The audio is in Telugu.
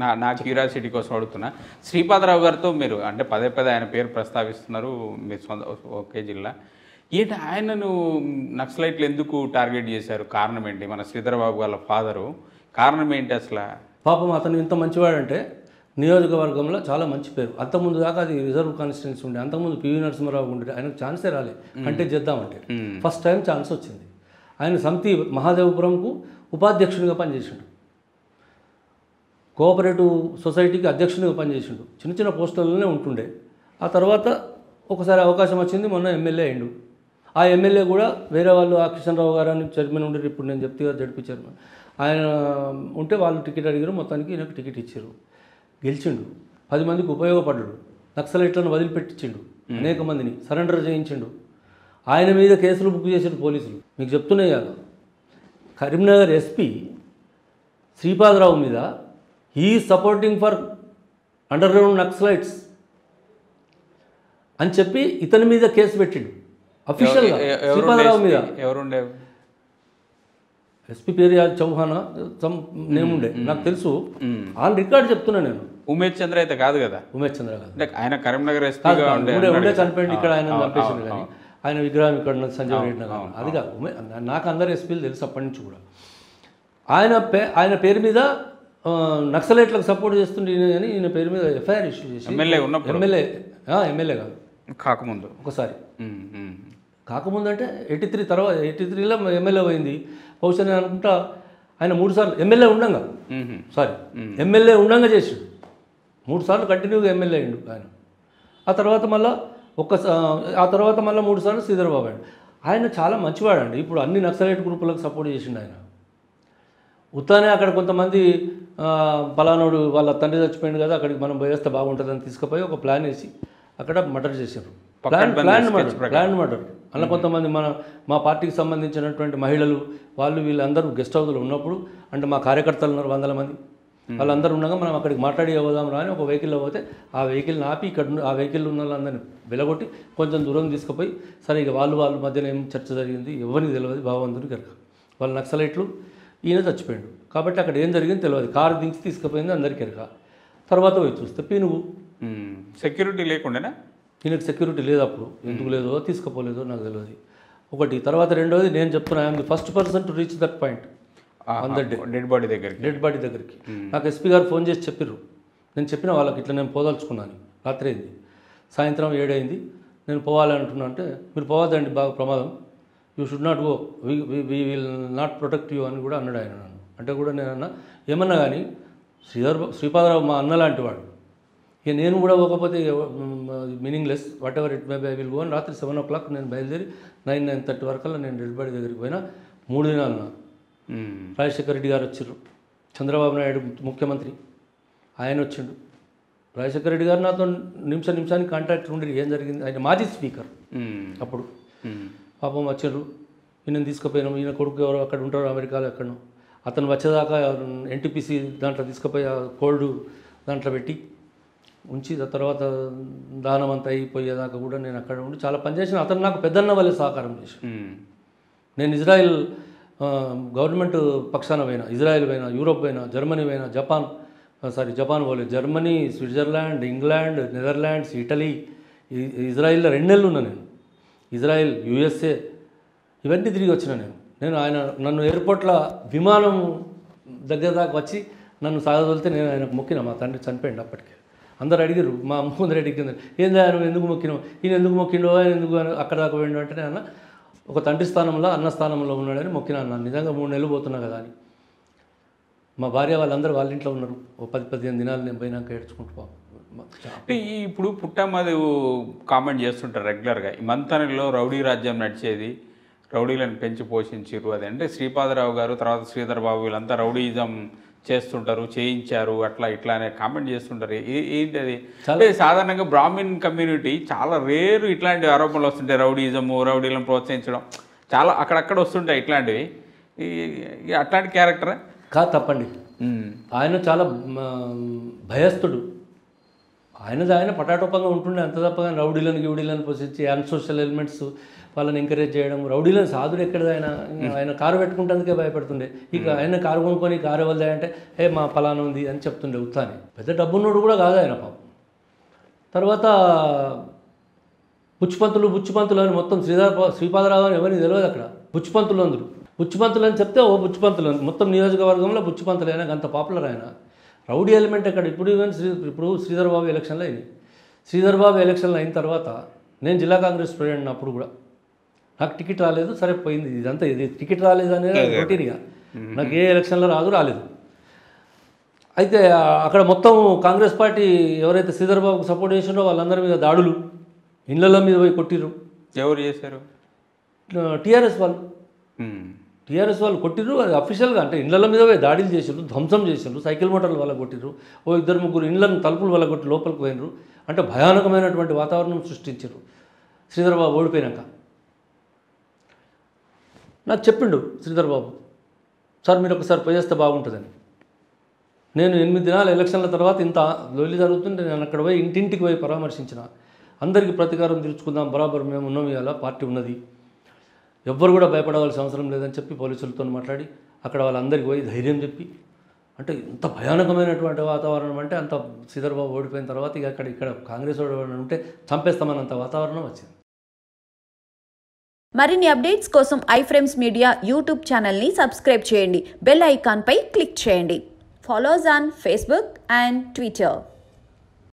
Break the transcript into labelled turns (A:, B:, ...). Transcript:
A: నా నా క్యూరియాసిటీ కోసం అడుగుతున్నా శ్రీపాదరావు గారితో మీరు అంటే పదే పదే ఆయన పేరు ప్రస్తావిస్తున్నారు మీ సొంత ఒకే జిల్లా ఏంటి ఆయనను నక్సలైట్లు ఎందుకు టార్గెట్ చేశారు కారణం ఏంటి మన శ్రీధరబాబు వాళ్ళ ఫాదరు కారణం ఏంటి అసలు
B: పాపం అతను ఇంత మంచివాడంటే నియోజకవర్గంలో చాలా మంచి పేరు అంతకుముందు దాకా అది రిజర్వ్ కాన్స్టిట్యున్సీ ఉండే అంతకుముందు పివి నరసింహారావు ఉండే ఆయనకు ఛాన్సే రాలే కంటే చేద్దామంటే ఫస్ట్ టైం ఛాన్స్ వచ్చింది ఆయన సమితి మహాదేవపురంకు ఉపాధ్యక్షునిగా పనిచేసిండు కోఆపరేటివ్ సొసైటీకి అధ్యక్షునిగా పనిచేసిండు చిన్న చిన్న పోస్టులలోనే ఉంటుండే ఆ తర్వాత ఒకసారి అవకాశం వచ్చింది మొన్న ఎమ్మెల్యే అయిండు ఆ ఎమ్మెల్యే కూడా వేరే వాళ్ళు ఆ కిషన్రావు గారు అని చైర్మన్ ఉండేది ఇప్పుడు నేను చెప్తే జడ్పీ చైర్మన్ ఆయన ఉంటే వాళ్ళు టికెట్ అడిగారు మొత్తానికి ఈయనకు టికెట్ ఇచ్చారు గెలిచిండు పది మందికి ఉపయోగపడ్డాడు నక్సలైట్లను వదిలిపెట్టించిండు అనేక మందిని సరెండర్ చేయించిండు ఆయన మీద కేసులు బుక్ చేసిన పోలీసులు మీకు చెప్తున్నాయి కదా కరీంనగర్ ఎస్పీ శ్రీపాదరావు మీద he supporting for underground naxalites అని చెప్పి ఇతని మీద కేసు పెట్టిండు అఫీషియల్గా
A: ఎ-
B: శ్రీపాదరావు మీద
A: ఎవరుండే ఎవరుండే
B: ఎస్పీ పేరు యాద్ చౌహానా సమ్ నేమ్ ఉండే నాకు తెలుసు ఆన్ రికార్డ్ చెప్తున్నా నేను
A: ఉమేష్ చంద్ర అయితే కాదు కదా
B: ఉమేష్ చంద్ర గారు
A: అంటే ఆయన కరీంనగర్ ఎస్పీగా ఉండే
B: ఉండే ఉండే చనిపోయింది ఇక్కడ ఆయన చంపేసిండు కానీ ఆయన విగ్రహం ఇక్కడ ఉన్నది సంజయ్ రెడ్డి నగర్ అది కాదు ఉమే- నాకు అందరు ఎస్పీలు తెలుసు అప్పటి నుంచి కూడా ఆయన పే ఆయన పేరు మీద ఆ, నక్సలైట్లకు సపోర్ట్ చేస్తుండే ఈయన కానీ ఈయన పేరు మీద ఎఫ్ఐఆర్ ఇష్యూ చేసి
A: ఎమ్మెల్యే ఉన్నప్పుడు
B: ఎమ్మెల్యే ఎమ్మెల్యే కాదు
A: కాకముందు
B: ఒకసారి
A: ఉమ్, ఉమ్.
B: కాకముందంటే ఎయిటీ త్రీ తర్వాత ఎయిటీ త్రీలో ఎమ్మెల్యే పోయింది బహుశా నేను అనుకుంటా ఆయన మూడు సార్లు ఎమ్మెల్యే ఉండంగా
A: ఉమ్.
B: సారీ ఎమ్మెల్యే ఉండంగా చేసిండు మూడు సార్లు కంటిన్యూగా ఎమ్మెల్యే అయిండు ఆయన ఆ తర్వాత మళ్ళా ఒక్క ఆ తర్వాత మళ్ళీ మూడు సార్లు శ్రీధర్ బాబు అయ్యాడు ఆయన చాలా మంచివాడండి ఇప్పుడు అన్ని నక్సలైట్ గ్రూపులకు సపోర్ట్ చేసిండు ఆయన ఉత్తానే అక్కడ కొంతమంది ఆ, పలానోడు వాళ్ళ తండ్రి చచ్చిపోయింది కదా అక్కడికి మనం పోయేస్తే బాగుంటుందని తీసుకుపోయి ఒక ప్లాన్ వేసి అక్కడ మర్డర్ చేశారు plan plan murder plan murder అలా కొంతమంది మన మా పార్టీకి సంబంధించినటువంటి మహిళలు వాళ్ళు వీళ్ళందరూ గెస్ట్ హౌస్లో ఉన్నప్పుడు అంటే మా కార్యకర్తలు ఉన్నారు వందల మంది వాళ్ళందరూ ఉండగా మనం అక్కడికి మాట్లాడి పోదాం రా అని ఒక వెహికల్లో పోతే ఆ వెహికల్ని ఆపి ఇక్కడ ఉన్న- ఆ వెహికల్ ఉన్న వాళ్ళందరినీ వెలగొట్టి కొంచెం దూరం తీసుకుపోయి సరే ఇక వాళ్ళు వాళ్ళ మధ్యన ఏం చర్చ జరిగింది ఎవరికి తెలియదు భగవంతునికి ఎరక వాళ్ళు నక్సలైట్లు ఈయన చచ్చిపోయాడు కాబట్టి అక్కడ ఏం జరిగింది తెలియదు కారు దించి తీసుకుపోయింది అందరికీ ఎరక తర్వాత పోయి చూస్తే పీనుగు
A: ఉమ్. సెక్యూరిటీ లేకుండానా
B: ఈయనకు సెక్యూరిటీ లేదు అప్పుడు ఎందుకు లేదో తీసుకుపోలేదో నాకు తెలియదు ఒకటి తర్వాత రెండోది నేను చెప్తున్నా I'm the first person to reach that point on that day
A: dead body దగ్గరికి
B: డెడ్ బాడీ దగ్గరికి నాకు ఎస్పీ గారు ఫోన్ చేసి చెప్పిర్రు నేను చెప్పిన వాళ్ళకి ఇట్లా నేను పోదలుచుకున్నాను రాత్రి అయింది సాయంత్రం ఏడైంది నేను పోవాలి అంటున్నా అంటే మీరు పోవద్దండి బాగా ప్రమాదం you should not go we will not protect you అని కూడా అన్నాడు ఆయన నన్ను అంటే కూడా నేను అన్నా ఏమన్నా కానీ శ్రీధర్ శ్రీపాదరావు మా అన్న లాంటి వాడు ఇక నేను కూడా పోకపోతే meaningless whatever it may by will go అని రాత్రి సెవెన్ ఓ క్లాక్ నేను బయలుదేరి నైన్ నైన్ థర్టీ వరకల్లా నేను డెడ్ బాడీ దగ్గరికి పోయినా మూడు దినాలు నా
A: ఉమ్.
B: రాజశేఖర రెడ్డి గారు వచ్చారు చంద్రబాబు నాయుడు ముఖ్యమంత్రి ఆయన వచ్చిండు రాజశేఖర రెడ్డి గారు నాతో నిమిష నిమిషానికి కాంటాక్ట్ ఉండి ఏం జరిగింది ఆయన మాజీ స్పీకర్
A: ఉమ్.
B: అప్పుడు
A: ఉమ్.
B: పాపం వచ్చారు ఈయన తీసుకుపోయినాం ఈయన కొడుకు ఎవరు అక్కడ ఉంటారు అమెరికాలో ఎక్కడో అతను వచ్చేదాకా ఎన్టీపీసీ దాంట్లో తీసుకుపోయి ఆ కోల్డ్ దాంట్లో పెట్టి ఉంచి ఆ తర్వాత దానం అంతా అయిపోయేదాకా కూడా నేను అక్కడ ఉండి చాలా పనిచేసిన అతను నాకు పెద్దన్న వల్లే సహకారం చేశాను
A: ఉమ్.
B: నేను ఇజ్రాయెల్ ఆ, గవర్నమెంట్ పక్షాన పోయినా ఇజ్రాయెల్ పోయినా యూరోప్ పోయినా జర్మనీ పోయినా జపాన్ ఆ, సారీ జపాన్ పోలేదు Germany Switzerland England Netherlands Italy ఇ- ఇజ్రాయిల్లో రెండు నెలలు ఉన్నా నేను ఇజ్రాయెల్ యుఎస్ఏ ఇవన్నీ తిరిగి వచ్చిన నేను నేను ఆయన నన్ను ఎయిర్పోర్ట్లో విమానం దగ్గర దాకా వచ్చి నన్ను సాగదొలితే నేను ఆయనకు మొక్కిన మా తండ్రి చనిపోయింది అప్పటికే అందరు అడిగారు మా ముందర అడిగింది ఏందా నువ్వు ఎందుకు మొక్కినావు ఈయన ఎందుకు మొక్కిండో ఆయన ఎందుకు అని అక్కడ దాకా పోయిండు అంటే నేను అన్న ఒక తండ్రి స్థానంలో అన్న స్థానంలో ఉన్నాడని మొక్కినా అన్నాను నిజంగా మూడు నెలలు పోతున్నా కదా అని మా భార్య వాళ్ళందరూ వాళ్ళ ఇంట్లో ఉన్నారు ఓ పది పదిహేను దినాలు నేను పోయినాక ఏడ్చుకుంటూ పో-
A: అంటే ఈ ఇప్పుడు పుట్టమ్మది కామెంట్ చేస్తుంటారు రెగ్యులర్గా ఈ మంతనలో రౌడీ రాజ్యం నడిచేది రౌడీలను పెంచి పోషించారు అది అంటే శ్రీపాదరావు గారు తర్వాత శ్రీధర్ బాబు వీళ్ళంతా రౌడీజం చేస్తుంటారు చేయించారు అట్లా ఇట్లా అనే కామెంట్ చేస్తుంటారు ఏ- ఏంటి అది అంటే సాధారణంగా బ్రాహ్మిన్ కమ్యూనిటీ చాలా రేరు ఇట్లాంటి ఆరోపణలు వస్తుంటాయి రౌడీజము రౌడీలను ప్రోత్సహించడం చాలా అక్కడక్కడ వస్తుంటాయి ఇట్లాంటివి ఈ- ఈ అట్లాంటి క్యారెక్టరా
B: కాదు తప్పండి ఆయన చాలా మ, భయస్థుడు ఆయనది ఆయన పటాటోపంగా ఉంటుండే అంత తప్ప కానీ రౌడీలను గిౌడీలను పోషించి అన్సోషల్ ఎలిమెంట్స్ వాళ్ళని ఎంకరేజ్ చేయడం రౌడీలను సాధుడు ఎక్కడ ఆయన ఆయన కారు పెట్టుకుంటందుకే భయపడుతుండే ఇక ఆయన కారు కొనుక్కొని కారు ఎవరిదే అంటే ఏ మా ఫలానా ఉంది అని చెప్తుండే ఉత్తాని పెద్ద డబ్బున్నోడు కూడా కాదు ఆయన పాపం తర్వాత బుచ్చిపంతులు బుచ్చిపంతులు అని మొత్తం శ్రీధర్ శ్రీపాదరావు అని ఎవరిని తెలియదు అక్కడ బుచ్చిపంతులు అందరు బుచ్చిపంతులు అని చెప్తే ఓ బుచ్చిపంతులు అని మొత్తం నియోజకవర్గంలో బుచ్చిపంతులు అయినా అంత పాపులర్ ఆయన రౌడీ ఎలిమెంట్ అక్కడ ఇప్పుడు ఈవెన్ శ్రీ ఇప్పుడు శ్రీధర్ బాబు ఎలక్షన్లో అయింది శ్రీధర్ బాబు ఎలక్షన్లు అయిన తర్వాత నేను జిల్లా కాంగ్రెస్ ప్రెసిడెంట్ అప్పుడు కూడా నాకు టికెట్ రాలేదు సరే పోయింది ఇదంతా ఇది టికెట్ రాలేదు అనేది రొటీన్గా నాకు ఏ ఎలక్షన్లో రాదు రాలేదు అయితే ఆ, అక్కడ మొత్తం కాంగ్రెస్ పార్టీ ఎవరైతే శ్రీధర్ బాబుకు సపోర్ట్ చేసిండో వాళ్ళందరి మీద దాడులు ఇళ్ళ మీద పోయి కొట్టిర్రు
A: ఎవరు చేశారు
B: టీఆర్ఎస్ వాళ్ళు
A: ఉమ్.
B: టీఆర్ఎస్ వాళ్ళు కొట్టిర్రు అది అఫీషియల్గా అంటే ఇళ్ళ మీద పోయి దాడులు చేసిండ్రు ధ్వంసం చేసిండ్రు సైకిల్ మోటార్లు వాళ్ళ కొట్టిర్రు ఓ ఇద్దరు ముగ్గురు ఇళ్ళను తలుపులు వాళ్ళ కొట్టి లోపలికి పోయినరు అంటే భయానకమైనటువంటి వాతావరణం సృష్టించారు శ్రీధర్ బాబు ఓడిపోయినాక నాకు చెప్పిండు శ్రీధర్ బాబు సార్ మీరు ఒకసారి పోయేస్తే బాగుంటుందని నేను ఎనిమిది దినాల ఎలక్షన్ల తర్వాత ఇంత లొల్లి జరుగుతుంటే నేను అక్కడ పోయి ఇంటింటికి పోయి పరామర్శించిన అందరికీ ప్రతీకారం తీర్చుకుందాం బరాబర్ మేము ఉన్నాం ఇవాళ పార్టీ ఉన్నది ఎవ్వరు కూడా భయపడవలసిన అవసరం లేదని చెప్పి పోలీసులతో మాట్లాడి అక్కడ వాళ్ళందరికీ పోయి ధైర్యం చెప్పి అంటే ఇంత భయానకమైనటువంటి వాతావరణం అంటే అంత శ్రీధర్బాబు ఓడిపోయిన తర్వాత ఇక అక్కడ ఇక్కడ కాంగ్రెస్ ఓడిపోయిన ఉంటే చంపేస్తామన్నంత వాతావరణం వచ్చింది
C: మరిన్ని అప్డేట్స్ కోసం ఐఫ్రేమ్స్ మీడియా యూట్యూబ్ ఛానల్ని సబ్స్క్రైబ్ చేయండి బెల్ ఐకాన్పై క్లిక్ చేయండి follow us on Facebook and Twitter